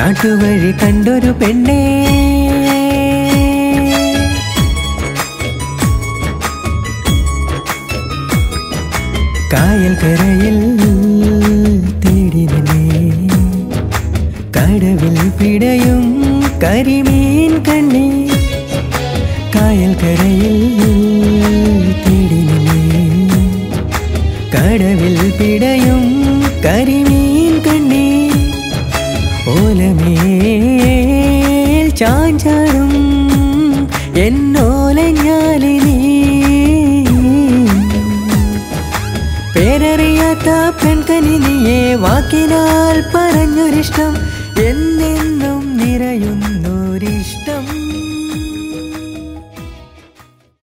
നാട്ടുവഴി കണ്ടൊരു പെണ്ണേ കായൽ കരയിൽ തേടി നിന്നെ കടവിൽ പിടയും കരിമീൻ കണ്ണി കായൽ കരയിൽ തേടി നിന്നെ കടവിൽ പിടയും കരിമീൻ കണ്ണി ഓലമേൽ ചാഞ്ചാടും എന്നോലഞ്ഞാലിനീ പേരറിയാത്ത പെൺകനിനിയെ വാക്കിനാൽ പറഞ്ഞൊരിഷ്ടം എന്നെന്നും നിറയുന്നൊരിഷ്ടം